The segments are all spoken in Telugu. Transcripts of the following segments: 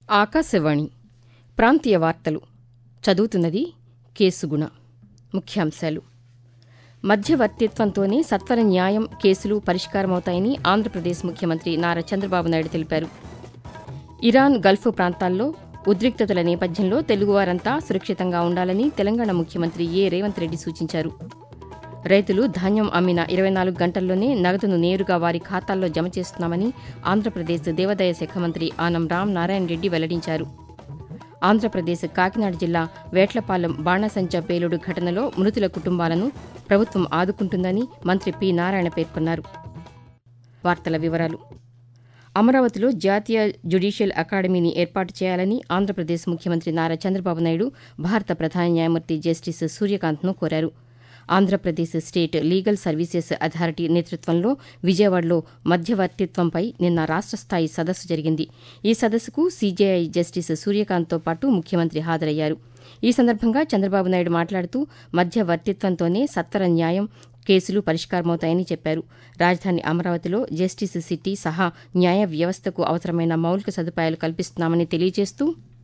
ఆకాశవాణి ప్రాంతీయ వార్తలు చదువుతున్నది కేసుగుణ ముఖ్యాంశాలు మధ్యవర్తిత్వంతోనే సత్వర న్యాయం కేసులు పరిష్కారమవుతాయని ఆంధ్రప్రదేశ్ ముఖ్యమంత్రి నారా చంద్రబాబు నాయుడు తెలిపారు ఇరాన్ గల్ఫ్ ప్రాంతాల్లో ఉద్రిక్తతల నేపథ్యంలో తెలుగువారంతా సురక్షితంగా ఉండాలని తెలంగాణ ముఖ్యమంత్రి ఏ రేవంత్ రెడ్డి సూచించారు రైతులు ధాన్యం అమ్మిన ఇరవై నాలుగు గంటల్లోనే నగదును నేరుగా వారి ఖాతాల్లో జమ చేస్తున్నామని ఆంధ్రప్రదేశ్ దేవాదాయ శాఖ మంత్రి ఆనం రామ్ నారాయణ రెడ్డి వెల్లడించారు ఆంధ్రప్రదేశ్ కాకినాడ జిల్లా వేట్లపాలెం బాణసంచా పేలుడు ఘటనలో మృతుల కుటుంబాలను ప్రభుత్వం ఆదుకుంటుందని మంత్రి పి నారాయణ పేర్కొన్నారు వార్తల వివరాలు అమరావతిలో జాతీయ జ్యుడీషియల్ అకాడమీని ఏర్పాటు చేయాలని ఆంధ్రప్రదేశ్ ముఖ్యమంత్రి నారా చంద్రబాబు నాయుడు భారత ప్రధాన న్యాయమూర్తి జస్టిస్ సూర్యకాంత్ను కోరారు Andhra Pradesh state legal services authority నేతృత్వంలో విజయవాడలో మధ్యవర్తిత్వంపై నిన్న రాష్ట స్థాయి సదస్సు జరిగింది ఈ సదస్సుకు సీజేఐ జస్టిస్ సూర్యకాంత్తో పాటు ముఖ్యమంత్రి హాజరయ్యారు ఈ సందర్భంగా చంద్రబాబు నాయుడు మాట్లాడుతూ మధ్యవర్తిత్వంతోనే సత్వర న్యాయం కేసులు పరిష్కారమవుతాయని చెప్పారు రాజధాని అమరావతిలో జస్టిస్ సిటీ సహా న్యాయ వ్యవస్థకు అవసరమైన మౌలిక సదుపాయాలు కల్పిస్తున్నామని తెలియజేస్తూ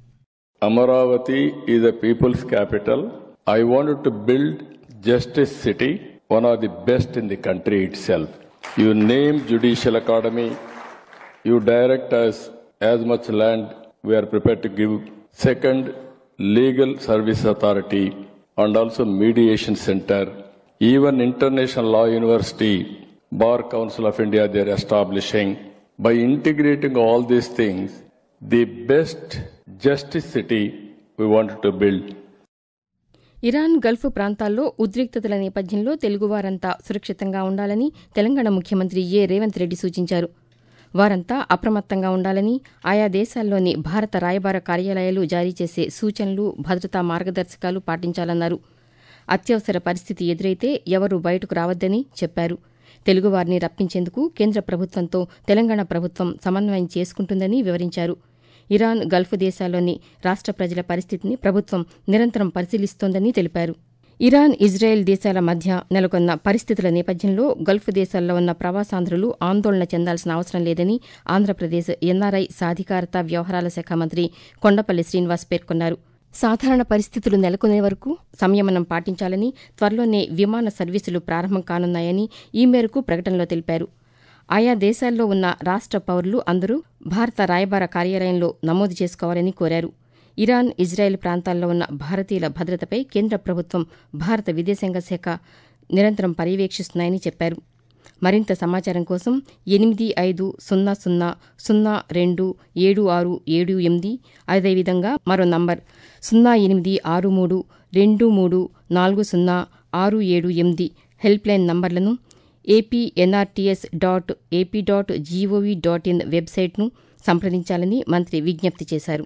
Amaravati is a people's capital. I wanted to build Justice City, one of the best in the country itself. You name Judicial Academy, you direct us as much land we are prepared to give. Second, Legal Service Authority and also Mediation Center. Even International Law University, Bar Council of India, they are establishing. By integrating all these things, the best justice city we wanted to build. Iran Gulf ప్రాంతాల్లో ఉద్రిక్తతల నేపథ్యంలో తెలుగువారంతా సురక్షితంగా ఉండాలని తెలంగాణ ముఖ్యమంత్రి ఏ రేవంత్ రెడ్డి సూచించారు వారంతా అప్రమత్తంగా ఉండాలని ఆయా దేశాల్లోని భారత రాయబార కార్యాలయాలు జారీ చేసే సూచనలు భద్రతా మార్గదర్శకాలు పాటించాలన్నారు అత్యవసర పరిస్థితి ఎదురైతే ఎవరూ బయటకు రావద్దని చెప్పారు తెలుగువారిని రప్పించేందుకు కేంద్ర ప్రభుత్వంతో తెలంగాణ ప్రభుత్వం సమన్వయం చేసుకుంటుందని వివరించారు ఇరాన్ గల్ఫ్ దేశాల్లోని రాష్ట ప్రజల పరిస్థితిని ప్రభుత్వం నిరంతరం పరిశీలిస్తోందని తెలిపారు ఇరాన్ ఇజ్రాయెల్ దేశాల మధ్య నెలకొన్న పరిస్థితుల నేపథ్యంలో గల్ఫ్ దేశాల్లో ఉన్న ప్రవాసాంధ్రులు ఆందోళన చెందాల్సిన అవసరం లేదని ఆంధ్రప్రదేశ్ ఎన్ఆర్ఐ సాధికారత వ్యవహారాల శాఖ మంత్రి కొండపల్లి శ్రీనివాస్ పేర్కొన్నారు సాధారణ పరిస్థితులు నెలకొనే వరకు సంయమనం పాటించాలని త్వరలోనే విమాన సర్వీసులు ప్రారంభం కానున్నాయని ఈ మేరకు ప్రకటనలో తెలిపారు ఆయా దేశాల్లో ఉన్న రాష్ట పౌరులు అందరూ భారత రాయబార కార్యాలయంలో నమోదు చేసుకోవాలని కోరారు ఇరాన్ ఇజ్రాయెల్ ప్రాంతాల్లో ఉన్న భారతీయుల భద్రతపై కేంద్ర ప్రభుత్వం భారత విదేశాంగ శాఖ నిరంతరం పర్యవేక్షిస్తున్నాయని చెప్పారు మరింత సమాచారం కోసం ఎనిమిది ఐదు సున్నా సున్నా సున్నా రెండు ఏడు ఆరు ఏడు ఎనిమిది అదేవిధంగా మరో నంబర్ సున్నా ఎనిమిది ఆరు మూడు రెండు మూడు నాలుగు సున్నా ఆరు ఏడు ఎనిమిది హెల్ప్ లైన్ నంబర్లను APNRTS dot AP dot GOV dot in వెబ్సైట్ను సంప్రదించాలని మంత్రి విజ్ఞప్తి చేశారు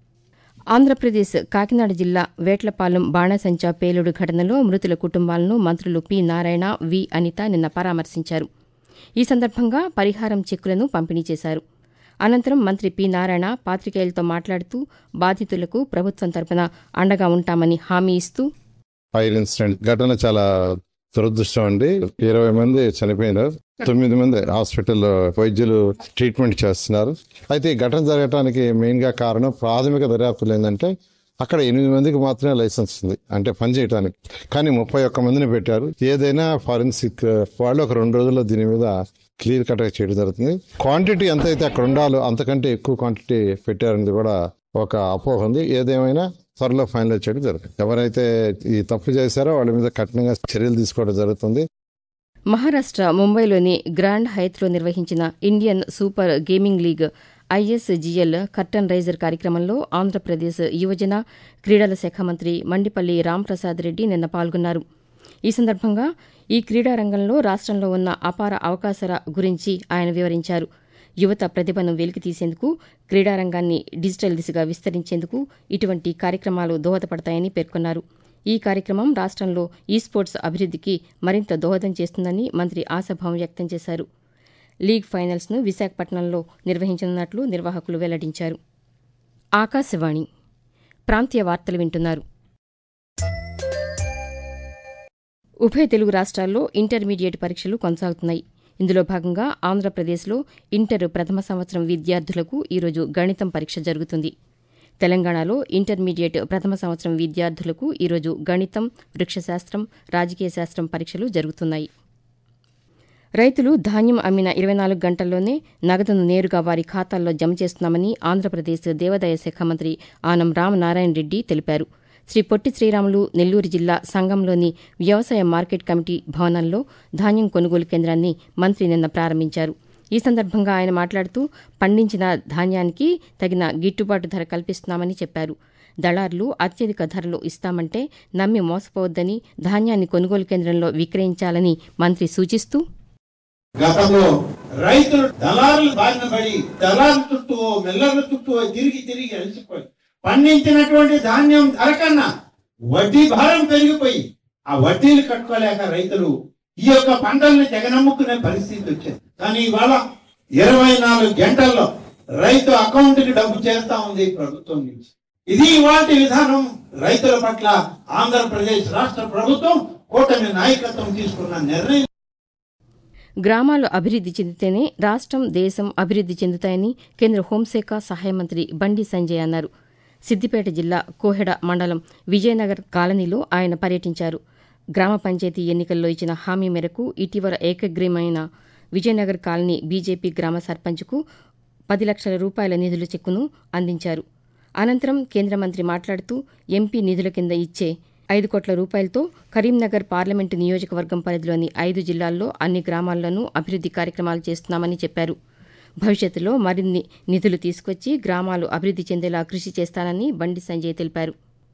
ఆంధ్రప్రదేశ్ కాకినాడ జిల్లా వేట్లపాలెం బాణసంచా పేలుడు ఘటనలో మృతుల కుటుంబాలను మంత్రులు పి నారాయణ వి అనిత నిన్న పరామర్శించారు ఈ సందర్భంగా పరిహారం చెక్కులను పంపిణీ చేశారు అనంతరం మంత్రి పి నారాయణ పాతికేయులతో మాట్లాడుతూ బాధితులకు ప్రభుత్వం తరపున అండగా ఉంటామని హామీ ఇస్తూ ఫైర్ ఇన్సిడెంట్ ఘటన చాలా దురదృష్టం అండి ఇరవై మంది చనిపోయినారు తొమ్మిది మంది హాస్పిటల్లో వైద్యులు ట్రీట్మెంట్ చేస్తున్నారు అయితే ఈ ఘటన జరగడానికి మెయిన్ గా కారణం ప్రాథమిక దర్యాప్తులు ఏంటంటే అక్కడ ఎనిమిది మందికి మాత్రమే లైసెన్స్ ఉంది అంటే పని చేయడానికి కానీ ముప్పై ఒక్క మందిని పెట్టారు ఏదైనా ఫారెన్సిక్ వాళ్ళు ఒక రెండు రోజుల్లో దీని మీద క్లియర్ కట్ చేయడం జరుగుతుంది క్వాంటిటీ ఎంత అయితే అక్కడ ఉండాలో అంతకంటే ఎక్కువ క్వాంటిటీ పెట్టారనేది కూడా ఒక అపోహ ఉంది ఏదేమైనా త్వరలో ఫైనలైజ్ చేయడం జరుగుతుంది ఎవరైతే ఈ తప్పు చేశారో వాళ్ళ మీద కఠినంగా చర్యలు తీసుకోవడం జరుగుతుంది మహారాష్ట ముంబైలోని గ్రాండ్ హైత్లో నిర్వహించిన Indian super gaming league ISGL curtain raiser కార్యక్రమంలో ఆంధ్రప్రదేశ్ యువజన క్రీడల శాఖ మంత్రి మండిపల్లి రాంప్రసాద్ రెడ్డి నిన్న పాల్గొన్నారు ఈ సందర్భంగా ఈ క్రీడా రంగంలో రాష్టంలో ఉన్న అపార అవకాశాల గురించి ఆయన వివరించారు యువత ప్రతిభను వెలికితీసేందుకు క్రీడారంగాన్ని డిజిటల్ దిశగా విస్తరించేందుకు ఇటువంటి కార్యక్రమాలు దోహదపడతాయని పేర్కొన్నారు ఈ కార్యక్రమం రాష్టంలో ఈ స్పోర్ట్స్ అభివృద్ధికి మరింత దోహదం చేస్తుందని మంత్రి ఆశాభావం వ్యక్తం చేశారు లీగ్ ఫైనల్స్ను విశాఖపట్నంలో నిర్వహించనున్నట్లు నిర్వాహకులు వెల్లడించారు ఆకాశవాణి ప్రాంతీయ వార్తలు వింటున్నారు ఉభయ తెలుగు రాష్ట్రాల్లో ఇంటర్మీడియట్ పరీక్షలు కొనసాగుతున్నాయి ఇందులో భాగంగా ఆంధ్రప్రదేశ్లో ఇంటర్ ప్రథమ సంవత్సరం విద్యార్థులకు ఈరోజు గణితం పరీక్ష జరుగుతుంది తెలంగాణలో ఇంటర్మీడియట్ ప్రథమ సంవత్సరం విద్యార్థులకు ఈరోజు గణితం వృక్షశాస్త్రం రాజకీయ శాస్త్రం పరీక్షలు జరుగుతున్నాయి రైతులు ధాన్యం అమ్మిన ఇరవై నాలుగు గంటల్లోనే నగదును నేరుగా వారి ఖాతాల్లో జమ చేస్తున్నామని ఆంధ్రప్రదేశ్ దేవాదాయ శాఖ మంత్రి ఆనం రామనారాయణ రెడ్డి తెలిపారు శ్రీ పొట్టి శ్రీరాములు నెల్లూరు జిల్లా సంఘంలోని వ్యవసాయ మార్కెట్ కమిటీ భవనంలో ధాన్యం కొనుగోలు కేంద్రాన్ని మంత్రి నిన్న ప్రారంభించారు ఈ సందర్భంగా ఆయన మాట్లాడుతూ పండించిన ధాన్యానికి తగిన గిట్టుబాటు ధర కల్పిస్తున్నామని చెప్పారు దళారులు అత్యధిక ధరలు ఇస్తామంటే నమ్మి మోసపోవద్దని ధాన్యాన్ని కొనుగోలు కేంద్రంలో విక్రయించాలని మంత్రి సూచిస్తూ గతంలో రైతులు దళారులు బారిన పడి దళారు చుట్టూ మిల్లర్ల చుట్టూ తిరిగి తిరిగి అలసిపోయి పండించినటువంటి ధాన్యం ధర కన్నా వడ్డీ భారం పెరిగిపోయి ఆ వడ్డీలు కట్టుకోలేక రైతులు ఈ యొక్క పంటల్ని తెగనమ్ముకునే పరిస్థితి వచ్చింది కానీ ఇవాళ ఇరవై నాలుగు గంటల్లో రైతు అకౌంట్ కి డబ్బు చేస్తా ఉంది ప్రభుత్వం నుంచి ఇది ఇవాటి విధానం రైతుల పట్ల ఆంధ్రప్రదేశ్ రాష్ట్ర ప్రభుత్వం కూటమి నాయకత్వం తీసుకున్న నిర్ణయం గ్రామాలు అభివృద్ది చెందితేనే రాష్ట్రం దేశం అభివృద్ది చెందుతాయని కేంద్ర హోంశాఖ సహాయ మంత్రి బండి సంజయ్ అన్నారు సిద్దిపేట జిల్లా కోహెడ మండలం విజయనగర్ కాలనీలో ఆయన పర్యటించారు గ్రామ పంచాయతీ ఎన్నికల్లో ఇచ్చిన హామీ మేరకు ఇటీవల ఏకగ్రీమైన విజయనగర్ కాలనీ బీజేపీ గ్రామ సర్పంచ్కు పది లక్షల రూపాయల నిధుల చెక్కును అందించారు అనంతరం కేంద్ర మంత్రి మాట్లాడుతూ ఎంపీ నిధుల కింద ఇచ్చే ఐదు కోట్ల రూపాయలతో కరీంనగర్ పార్లమెంటు నియోజకవర్గం పరిధిలోని ఐదు జిల్లాల్లో అన్ని గ్రామాల్లోనూ అభివృద్ది కార్యక్రమాలు చేస్తున్నామని చెప్పారు భవిష్యత్తులో మరిన్ని నిధులు తీసుకొచ్చి గ్రామాలు అభివృద్ది చెందేలా కృషి చేస్తానని బండి సంజయ్ తెలిపారు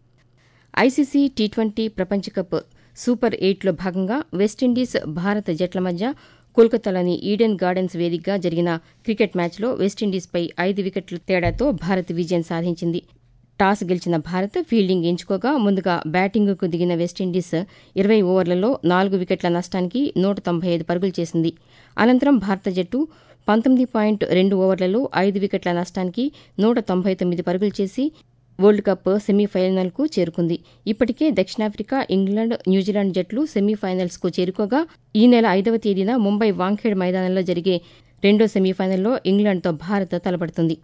ఐసీసీ టీ ట్వంటీ ప్రపంచ కప్ సూపర్ ఎయిట్లో భాగంగా వెస్టిండీస్ భారత జట్ల మధ్య కోల్కతాలోని ఈడెన్ గార్డెన్స్ వేదికగా జరిగిన క్రికెట్ మ్యాచ్లో వెస్టిండీస్పై ఐదు వికెట్ల తేడాతో భారత్ విజయం సాధించింది టాస్ గెలిచిన భారత్ ఫీల్డింగ్ ఎంచుకోగా ముందుగా బ్యాటింగ్కు దిగిన వెస్టిండీస్ ఇరవై ఓవర్లలో నాలుగు వికెట్ల నష్టానికి నూట తొంభై ఐదు పరుగులు చేసింది అనంతరం భారత జట్టు పంతొమ్మిది పాయింట్ రెండు ఓవర్లలో ఐదు వికెట్ల నష్టానికి నూట తొంభై తొమ్మిది పరుగులు చేసి వరల్డ్ కప్ సెమీఫైనల్కు చేరుకుంది ఇప్పటికే దక్షిణాఫ్రికా ఇంగ్లాండ్ న్యూజిలాండ్ జట్లు సెమీఫైనల్స్కు చేరుకోగా ఈ నెల ఐదవ తేదీన ముంబై వాంఖేడ్ మైదానంలో జరిగే రెండో సెమీఫైనల్లో ఇంగ్లాండ్తో భారత్ తలపడుతుంది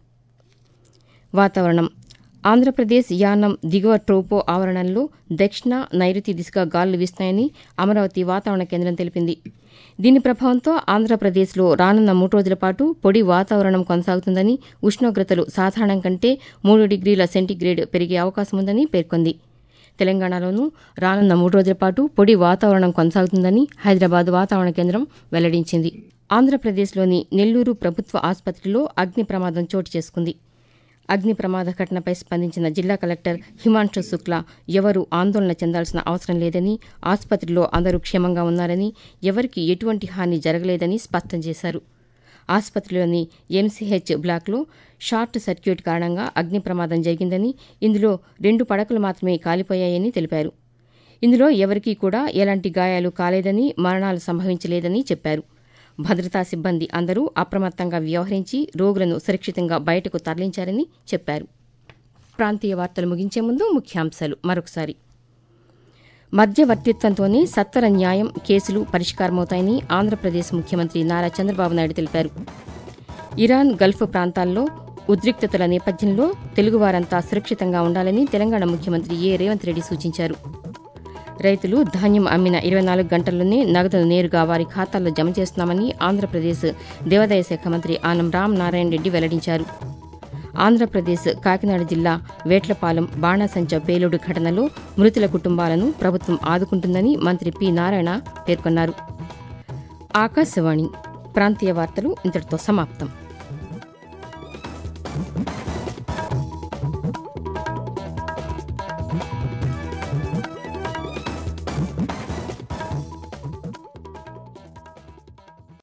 వాతావరణం ఆంధ్రప్రదేశ్ యానం దిగువ ట్రోపో ఆవరణంలో దక్షిణ నైరుతి దిశగా గాలులు వీస్తున్నాయని అమరావతి వాతావరణ కేంద్రం తెలిపింది దీని ప్రభావంతో ఆంధ్రప్రదేశ్లో రానున్న మూడు రోజుల పాటు పొడి వాతావరణం కొనసాగుతుందని ఉష్ణోగ్రతలు సాధారణం కంటే మూడు డిగ్రీల సెంటీగ్రేడ్ పెరిగే అవకాశం ఉందని పేర్కొంది తెలంగాణలోనూ రానున్న మూడు రోజుల పాటు పొడి వాతావరణం కొనసాగుతుందని హైదరాబాద్ వాతావరణ కేంద్రం వెల్లడించింది ఆంధ్రప్రదేశ్లోని నెల్లూరు ప్రభుత్వ ఆసుపత్రిలో అగ్ని ప్రమాదం చోటు చేసుకుంది అగ్ని ప్రమాద ఘటనపై స్పందించిన జిల్లా కలెక్టర్ హిమాంశు శుక్లా ఎవరూ ఆందోళన చెందాల్సిన అవసరం లేదని ఆసుపత్రిలో అందరూ క్షేమంగా ఉన్నారని ఎవరికీ ఎటువంటి హాని జరగలేదని స్పష్టం చేశారు ఆసుపత్రిలోని ఎంసీహెచ్ బ్లాక్లో షార్ట్ సర్క్యూట్ కారణంగా అగ్ని ప్రమాదం జరిగిందని ఇందులో రెండు పడకలు మాత్రమే కాలిపోయాయని తెలిపారు ఇందులో ఎవరికీ కూడా ఎలాంటి గాయాలు కాలేదని మరణాలు సంభవించలేదని చెప్పారు భద్రతా సిబ్బంది అందరూ అప్రమత్తంగా వ్యవహరించి రోగులను సురక్షితంగా బయటకు తరలించారని చెప్పారు ప్రాంతీయ వార్తలు ముగించే ముందు ముఖ్యాంశాలు మరొకసారి మధ్యవర్తిత్వంతోనే సత్వర న్యాయం కేసులు పరిష్కారమవుతాయని ఆంధ్రప్రదేశ్ ముఖ్యమంత్రి నారా చంద్రబాబు నాయుడు తెలిపారు ఇరాన్ గల్ఫ్ ప్రాంతాల్లో ఉద్రిక్తతల నేపథ్యంలో తెలుగువారంతా సురక్షితంగా ఉండాలని తెలంగాణ ముఖ్యమంత్రి ఏ రేవంత్ రెడ్డి సూచించారు రైతులు ధాన్యం అమ్మిన ఇరవై నాలుగు గంటల్లోనే నగదును నేరుగా వారి ఖాతాల్లో జమ చేస్తున్నామని ఆంధ్రప్రదేశ్ దేవాదాయ శాఖ మంత్రి ఆనం రామ్ నారాయణ రెడ్డి వెల్లడించారు ఆంధ్రప్రదేశ్ కాకినాడ జిల్లా వేట్లపాలెం బాణాసంచ పేలుడు ఘటనలో మృతుల కుటుంబాలను ప్రభుత్వం ఆదుకుంటుందని మంత్రి పి నారాయణ పేర్కొన్నారు ఆకాశవాణి ప్రాంతీయ వార్తలు ఇంతటితో సమాప్తం